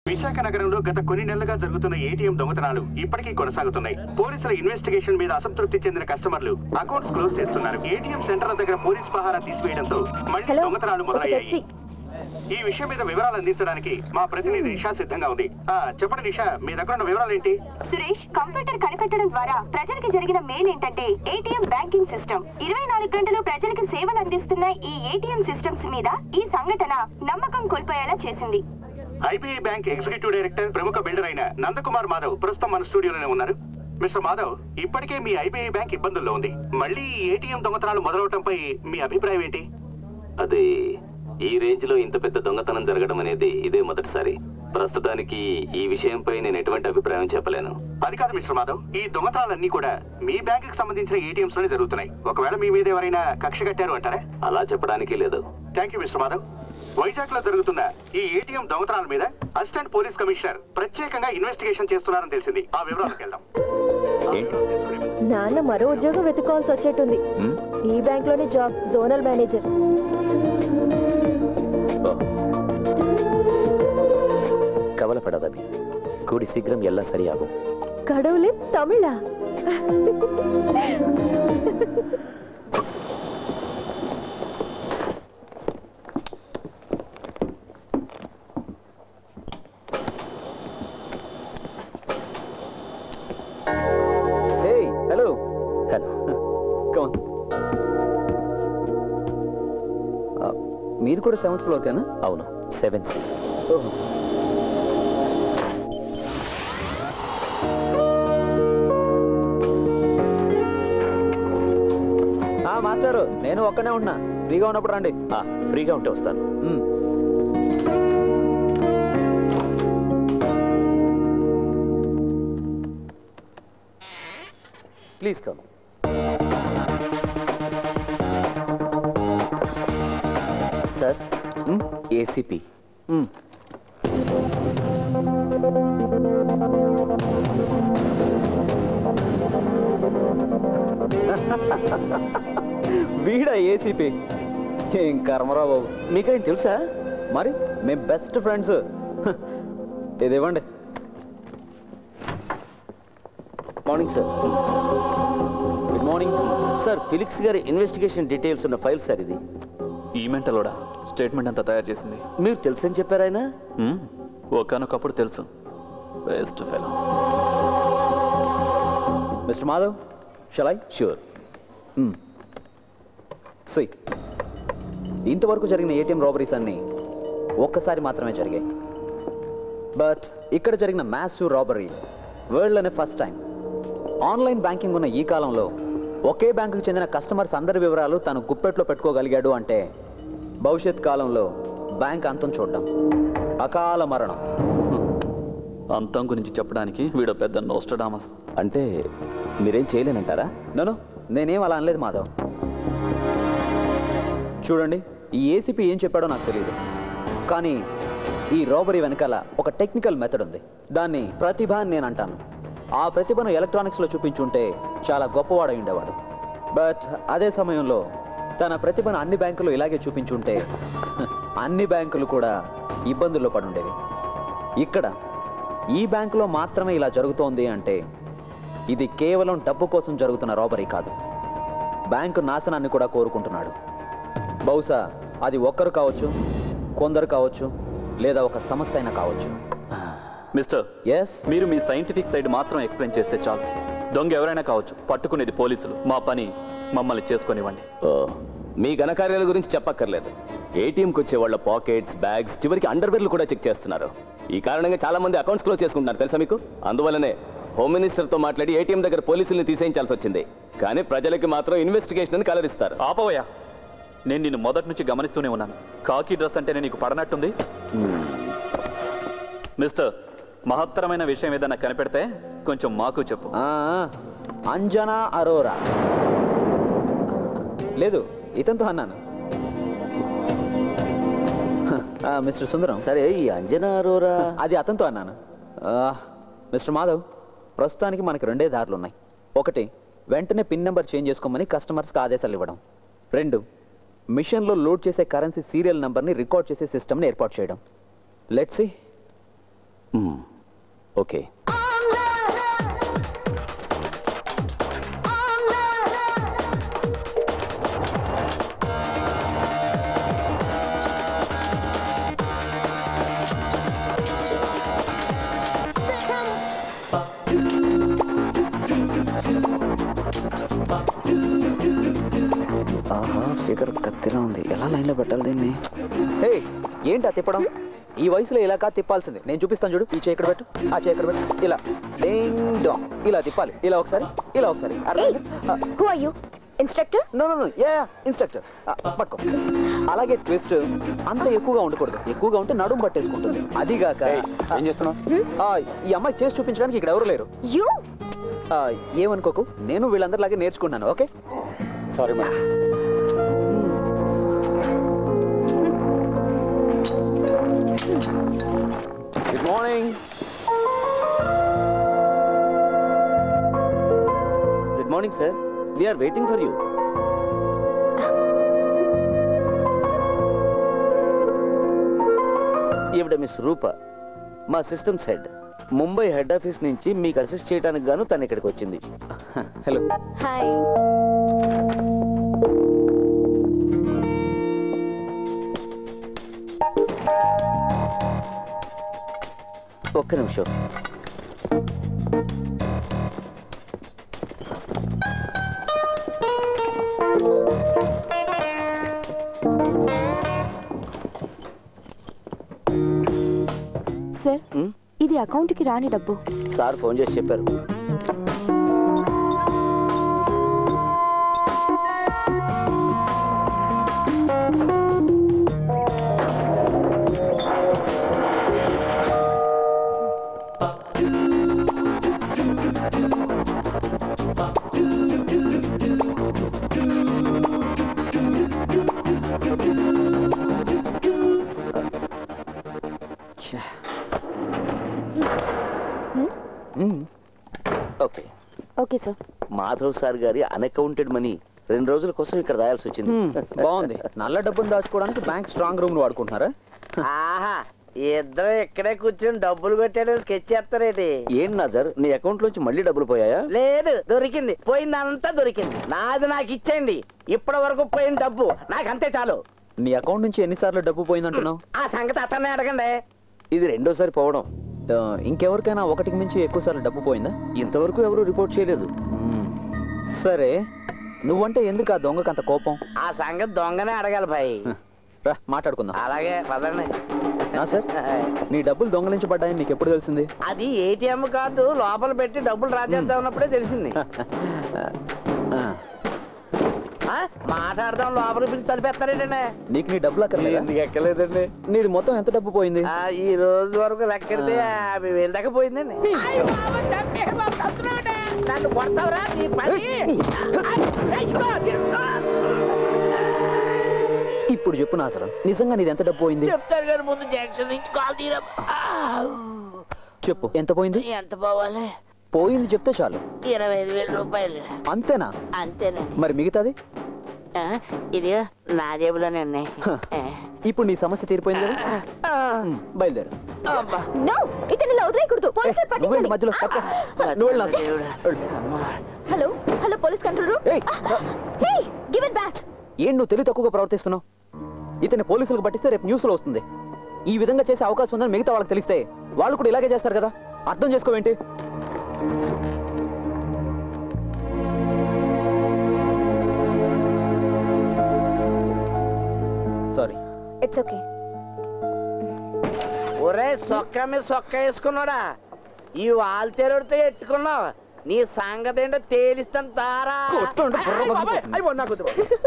విశాఖ నగరంలో గత కొన్ని నెలలుగా జరుగుతున్న ఏటీఎం దొంగతనాలు ఇప్పటికీ కొనసాగుతున్నాయి పోలీసుల ఇన్వెస్టిగేషన్ మీద అసంతృప్తి చెందిన కస్టమర్లు అకౌంట్స్ క్లోజ్ చేస్తున్నారు ఏటీఎం సెంటర్ల దగ్గర పోలీస్ పహారా తీసివేయడంతో మళ్ళీ హలో దొంగతనాలు ఒక మొదలయ్యాయి taxi. ఈ విషయం మీద వివరాలు అందించడానికి మా ప్రతినిధి నిషా సిద్ధంగా ఉంది ఆ, చెప్పండి నిషా మీ దగ్గర ఉన్న వివరాలు ఏంటి సురేష్ కంప్యూటర్ కనిపెట్టడం ద్వారా ప్రజలకు జరిగిన మెయిన్ ఏంటంటే ఏటీఎం బ్యాంకింగ్ సిస్టమ్ ఇరవై నాలుగు గంటలు ప్రజలకు సేవలు అందిస్తున్న ఈ ఏటీఎం సిస్టమ్స్ మీద ఈ సంఘటన నమ్మకం కోల్పోయేలా చేసింది ఐబీఐ బ్యాంక్ ఎగ్జిక్యూటివ్ డైరెక్టర్ ప్రముఖ బిల్డర్ అయిన నందకుమార్ మాధవ్ ప్రస్తుతం మన స్టూడియోలోనే ఉన్నారు మిస్టర్ మాధవ్ ఇప్పటికే మీ ఐబీఐ బ్యాంక్ ఇబ్బందుల్లో ఉంది మళ్ళీ ఈ ఏటీఎం దొంగతనాలు మొదలవటంపై మీ అభిప్రాయం ఏంటి అది ఈ రేంజ్ లో ఇంత పెద్ద దొంగతనం జరగడం అనేది ఇదే మొదటిసారి ప్రస్తుతానికి ఈ విషయంపై నేను ఎటువంటి అభిప్రాయం చెప్పలేను అది కాదు మిస్టర్ మాధవ్ ఈ దొంగతనాలన్నీ కూడా మీ బ్యాంక్ కి సంబంధించిన ఏటీఎంస్ లోనే జరుగుతున్నాయి ఒకవేళ మీ మీద ఎవరైనా కక్ష కట్టారు అంటారా అలా చెప్పడానికి లేదు thank you mister Madhav Vizag లో జరుగుతున్న ఈ ఏటీఎం దొంగతనాల మీద అసిస్టెంట్ పోలీస్ కమిషనర్ ప్రత్యేకంగా ఇన్వెస్టిగేషన్ చేస్తున్నారని తెలిసింది ఆ వివరాలకు వెళ్దాం నాన్న మరో ఉద్యోగం వెతుక్కోవాల్సి వచ్చేట్టుంది ఈ బ్యాంక్ లోనే జాబ్ జోనల్ మేనేజర్ கவலைப்படாதபி கூடி சீக்கிரம் எல்லாம் சரியாகும் கடவுளே தமிழா హే హలో హలో కమ్ మీరు కూడా సెవెంత్ ఫ్లోర్ కేనా అవును సెవెంత్ సి ఓహో మాస్టారు నేను ఒక్కనే ఉన్నా ఫ్రీగా ఉన్నప్పుడు రండి ఫ్రీగా ఉంటే వస్తాను ప్లీజ్ కమ్ సార్ ఏసీపీ వీడా ఏసీపీ ఏం కర్మరా బాబు మీకేం తెలుసా మరి మేము బెస్ట్ ఫ్రెండ్స్ ఇది ఇవ్వండి morning sir good morning sir Felix గారి ఇన్వెస్టిగేషన్ డీటెయిల్స్ ఉన్న ఫైల్ సార్ ఇది ఈ మెంటలోడా స్టేట్మెంట్ అంతా తయారు చేసింది మీరు తెలుసని చెప్పారు ఆయన ఒకనొకప్పుడు తెలుసు best fellow mister Madhav shall I sure see ఇంతవరకు జరిగిన ఏటీఎం రాబరీస్ అన్ని ఒక్కసారి మాత్రమే జరిగాయి బట్ ఇక్కడ జరిగిన మ్యాసివ్ రాబరీ వరల్డ్లోనే ఫస్ట్ టైం ఆన్లైన్ బ్యాంకింగ్ ఉన్న ఈ కాలంలో ఒకే బ్యాంకుకు చెందిన కస్టమర్స్ అందరి వివరాలు తను గుప్పెట్లో పెట్టుకోగలిగాడు అంటే భవిష్యత్ కాలంలో బ్యాంక్ అంతం చూడడం అకాల మరణం అంతం గురించి చెప్పడానికి వీడో పెద్ద నోస్టడామస్ అంటే మీరేం చేయలేనంటారా నో నేనేం అలా అనలేదు మాధవ్ చూడండి ఈ ఏసీపీ ఏం చెప్పాడో నాకు తెలియదు కానీ ఈ రాబరీ వెనకాల ఒక టెక్నికల్ మెథడ్ ఉంది దాన్ని ప్రతిభ అని నేను అంటాను ఆ ప్రతిభను ఎలక్ట్రానిక్స్లో చూపించుంటే చాలా గొప్పవాడై ఉండేవాడు బట్ అదే సమయంలో తన ప్రతిభను అన్ని బ్యాంకులు ఇలాగే చూపించుంటే అన్ని బ్యాంకులు కూడా ఇబ్బందుల్లో పడుండేవి ఇక్కడ ఈ బ్యాంకులో మాత్రమే ఇలా జరుగుతోంది అంటే ఇది కేవలం డబ్బు కోసం జరుగుతున్న రాబరీ కాదు బ్యాంకు నాశనాన్ని కూడా కోరుకుంటున్నాడు బహుశా అది ఒక్కరు కావచ్చు కొందరు కావచ్చు లేదా ఒక సంస్థ అయినా కావచ్చు మిస్టర్ ఎస్ మీరు మీ సైంటిఫిక్ సైడ్ మాత్రం ఎక్స్ప్లెయిన్ చేస్తే చాలు దొంగ ఎవరైనా కావచ్చు పట్టుకునేది పోలీసులు మా పని మమ్మల్ని చేసుకొనివ్వండి ఓ, మీ ఘనకార్యాల గురించి చెప్పక్కర్లేదు ఏటీఎంకి వచ్చే వాళ్ళ పాకెట్స్ బ్యాగ్స్ చివరికి అండర్వేర్లు కూడా చెక్ చేస్తున్నారు ఈ కారణంగా చాలా మంది అకౌంట్స్ క్లోజ్ చేసుకుంటున్నారు తెలుసా మీకు అందువల్లనే హోమ్ మినిస్టర్తో మాట్లాడి ఏటీఎం దగ్గర పోలీసుల్ని తీసేయించాల్సి వచ్చింది కానీ ప్రజలకి మాత్రం ఇన్వెస్టిగేషన్ అని కలరిస్తారు ఆపవయ్యా నేను నిన్ను మొదటి నుంచి గమనిస్తూనే ఉన్నాను కాకి డ్రెస్ అంటేనే నీకు పడనట్టుంది మిస్టర్ మహత్తరమైన విషయం ఏదైనా కనిపెడితే కొంచెం మాకు చెప్పు ఆ, అంజనా అరోరా లేదు ఇతనితో అన్నాను ఆ, మిస్టర్ సుందరం సరే ఈ అంజనా అరోరా అది అతనితో అన్నాను ఆ, మిస్టర్ మాధవ్ ప్రస్తుతానికి మనకి రెండే దారులు ఉన్నాయి ఒకటి వెంటనే పిన్ నెంబర్ చేంజ్ చేసుకోమని కస్టమర్స్కి ఆదేశాలు ఇవ్వడం రెండు మిషన్లో లోడ్ చేసే కరెన్సీ సీరియల్ నెంబర్ని రికార్డ్ చేసే సిస్టమ్ని ఏర్పాటు చేయడం లెట్స్ సి మ్మ్. ఓకే ఆహా ఫిగర్ కత్తిలా ఉంది ఎలా లైన్లో పెట్టాలి దీన్ని హే ఏంటా తిప్పడం ఈ వయసులో ఇలా కాదు తిప్పాల్సింది నేను చూపిస్తాను చూడు ఈ చేయి ఇక్కడ పెట్టు ఆ చేయి ఇక్కడ పెట్టు ఇలా డింగ్ డాంగ్ ఇలా తిప్పాలి ఇలా ఒకసారి ఇలా ఒకసారి who are you instructor no no no yeah instructor పట్టుకో అలాగే ట్విస్ట్ అంత ఎక్కువగా ఉండకూడదు ఎక్కువగా ఉంటే నడుము పట్టేసుకుంటుంది అదిగాక ఏం చేస్తున్నావు ఆ, ఈ అమ్మాయి చేసి చూపించడానికి ఇక్కడ ఎవరు లేరు యూ ఆ, ఏమనుకోకు నేను వీళ్ళందరిలాగే నేర్చుకున్నాను okay sorry madam good morning good morning sir we're waiting for you ఈవిడ మిస్ రూప మా systems head Mumbai head office నుంచి మీకు అసిస్ట్ చేయడానికి గాను తను ఇక్కడికి వచ్చింది హలో హాయ్ ఒక్క నిమిషం సార్ ఉమ్, ఇది అకౌంట్ కి రాని డబ్బు సార్ ఫోన్ చేసి చెప్పారు okay okay sir Madhav sir గారి అన్అకౌంటెడ్ మనీ రెండు రోజుల కోసం ఇక్కడ రాయాల్సి వచ్చింది బాగుంది నల్ల డబ్బును దాచుకోవడానికి బ్యాంక్ స్ట్రాంగ్ రూమ్ వాడుకుంటున్నారా ఆహా ఇద్దరు ఇక్కడే కూర్చొని డబ్బులు పెట్టాడని స్కెచ్ చేస్తారేటి ఏం నాజర్ నీ అకౌంట్ లోంచి మళ్ళీ డబ్బులు పోయాయా లేదు దొరికింది పోయిందంతా దొరికింది నాది నాకు ఇచ్చేయండి ఇప్పటి వరకు పోయిన డబ్బు నాకు అంతే చాలు నీ అకౌంట్ నుంచి ఎన్నిసార్లు డబ్బు పోయిందంటున్నావు ఆ సంగతి అతనే అడగండి ఇది రెండోసారి పోవడం ఆ, ఇంకెవరికైనా ఒకటికి మించి ఎక్కువ సార్లు డబ్బు పోయిందా ఇంతవరకు ఎవరు రిపోర్ట్ చేయలేదు మ్మ్. సరే నువ్వంటే ఎందుకు ఆ దొంగకు అంత కోపం ఆ సంగతి దొంగనే అడగాలి భాయ్ రా మాట్లాడుకుందాం అలాగే పదండి నా సార్ నీ డబ్బులు దొంగలించబడ్డాయని నీకు ఎప్పుడు తెలిసింది అది ఏటీఎం కార్డు లోపల పెట్టి డబ్బులు డ్రా చేద్దాం ఉన్నప్పుడే తెలిసింది ఆ, ఆ, మాట్లాడదాం లోపల పిలిచి తలిపేస్తారేటండి నీకు నీ డబ్బులు అక్కర్లేదా ఎందుకు ఎక్కలేదండి నీది మొత్తం ఎంత డబ్బు పోయింది ఆ, ఈ రోజు వరకు లెక్కెడితే యాభై వేలు దాకా పోయిందండి అయ్య బాబోయ్, చంపేయ్ బాబు, చస్తున్నావుటే. నన్ను కొడతావురా నీ పని అయ్యో, అయ్యో. ఇప్పుడు చెప్పు నాసరం నిజంగా నీది ఎంత డబ్బు పోయింది చెప్తాను కానీ ముందు జంక్షన్ నుంచి కాల్ తీరా చెప్పు ఎంత పోయింది ఎంత పోవాలి పోయింది చెప్తే చాలు ఇరవై ఐదు వేల రూపాయలు అంతేనా అంతేనండి మరి మిగతాది ఆ, ఇది నా జేబులోనే ఉన్నాయి హ. ఆ. ఇప్పుడు నీ సమస్య తీరిపోయింది కదా ఆ, ఉమ్, బయలుదేరు అబ్బా. నో ఇతను ఇలా వదిలేయకూడదు ఏ, పోలీసులు నువ్వు వెళ్ళి పట్టించాలి మధ్యలో తప్ప. నువ్వు వెళ్ళు నాసరం. దేవుడా. వెళ్ళు. అమ్మా. Hello hello police control room ఏయ్, హే గివ్ ఇట్ బ్యాక్ ఏం నువ్వు తెలివి తక్కువగా ప్రవర్తిస్తున్నావు ఇతన్ని పోలీసులకు పట్టిస్తే రేపు న్యూస్లో వస్తుంది ఈ విధంగా చేసే అవకాశం ఉందని మిగతా వాళ్ళకి తెలిస్తే వాళ్ళు కూడా ఇలాగే చేస్తారు కదా అర్థం చేసుకోవేంటి సారీ ఇట్స్ ఓకే ఒరే సొక్క మీద సొక్క వేసుకున్నాడా ఈ వాల్తేరుడితో ఎట్టుకున్నావు నీ సంగతి ఏంటో తేలిస్తాను తారా కొట్టండి, బుర్ర అయ్ పగిలిపోతుంది. బాబాయ్, అయ్ బాబోయ్, నాకు వద్దు.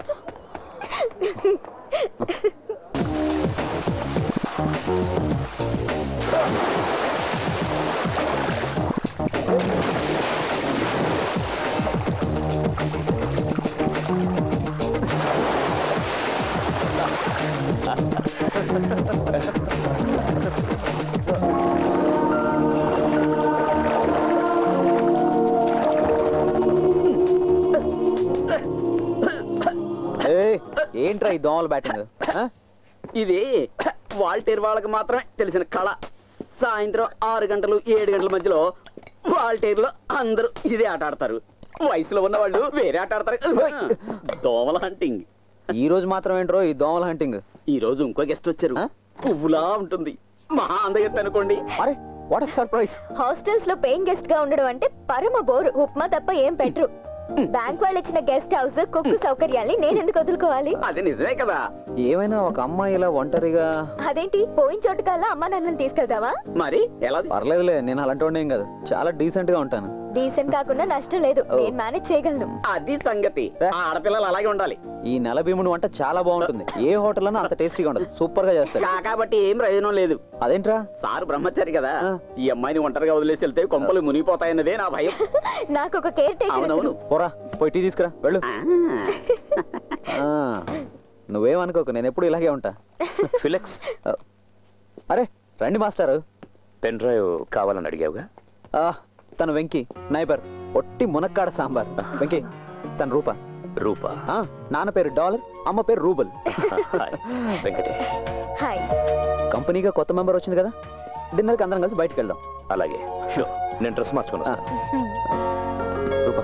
ఏయ్, ఏంట్రా ఈ దోమల బ్యాటింగ్ ఇది వాల్టేర్ వాళ్ళకి మాత్రమే తెలిసిన కళ సాయంత్రం ఆరు గంటలు ఏడు గంటల మధ్యలో వాల్టేర్లో అందరూ ఇదే ఆట ఆడతారు వయసులో ఉన్న వాళ్ళు వేరే ఆట ఆడతారు దోమల హంటింగ్ ఈ రోజు మాత్రం ఏంట్రో ఈ దోమల హంటింగ్ ఈ రోజు ఇంకో గెస్ట్ వచ్చారు ఆ? పువ్వులా ఉంటుంది మహా అందగెత్త అనుకోండి అరే వాట్ సర్ప్రైజ్ హాస్టల్స్ లో పేయింగ్ గెస్ట్ గా ఉండడం అంటే పరమ బోరు ఉప్మా తప్ప ఏం పెట్టరు బ్యాంక్ వాళ్ళు ఇచ్చిన గెస్ట్ హౌస్ కుక్కు సౌకర్యాల్ని నేను ఎందుకు వదులుకోవాలి అది నిజమే కదా ఏమైనా ఒక అమ్మాయి ఇలా ఒంటరిగా అదేంటి పోయిన చోటు కల్లా అమ్మా నన్ను తీసుకెళ్తావా మరి ఎలా పర్లేదులే నేను అలాంటి వాడిని ఏం కాదు చాలా డీసెంట్ గా ఉంటాను డీసెంట్ కాకుండా నష్టం లేదు నేను మేనేజ్ చేయగలను అది సంగతి ఆ ఆడపిల్లలు అలాగే ఉండాలి ఈ నెల భీముడు వంట చాలా బాగుంటుంది ఏ హోటల్ అంత టేస్టీగా ఉండదు సూపర్ గా చేస్తారు కా- కాబట్టి ఏం ప్రయోజనం లేదు అదేంట్రా సారు బ్రహ్మచారి కదా ఆ. ఈ అమ్మాయిని ఒంటరిగా వదిలేసి వెళ్తే కొంపలు మునిగిపోతాయన్నదే నా భయం నాకు ఒక కేర్ టేకర్ అవునవును పోరా పోయి టీ తీసుకురా వెళ్ళు ఆ, నువ్వేమనుకోకు నేను ఎప్పుడు ఇలాగే ఉంటా ఫిలెక్స్ అరే రండి మాస్టారు పెన్ డ్రైవ్ కావాలని అడిగావుగా ఆ, తను వెంకీ నైబర్ ఒట్టి మునక్కాడ సాంబార్ వెంకీ తన రూప రూపా ఆ, నాన్న పేరు డాలర్ అమ్మ పేరు రూబల్ హాయ్. వెంకటే హాయ్ కంపెనీగా కొత్త మెంబర్ వచ్చింది కదా డిన్నర్కి అందరం కలిసి బయటకు వెళ్దాం అలాగే షూర్ నేను డ్రెస్ మార్చుకుని ఆ, వస్తాను రూప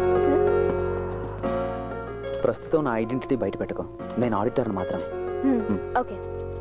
ప్రస్తుతం నా ఐడెంటిటీ బయట పెట్టుకో నేను ఆడిటర్ని మాత్రమే ఓకే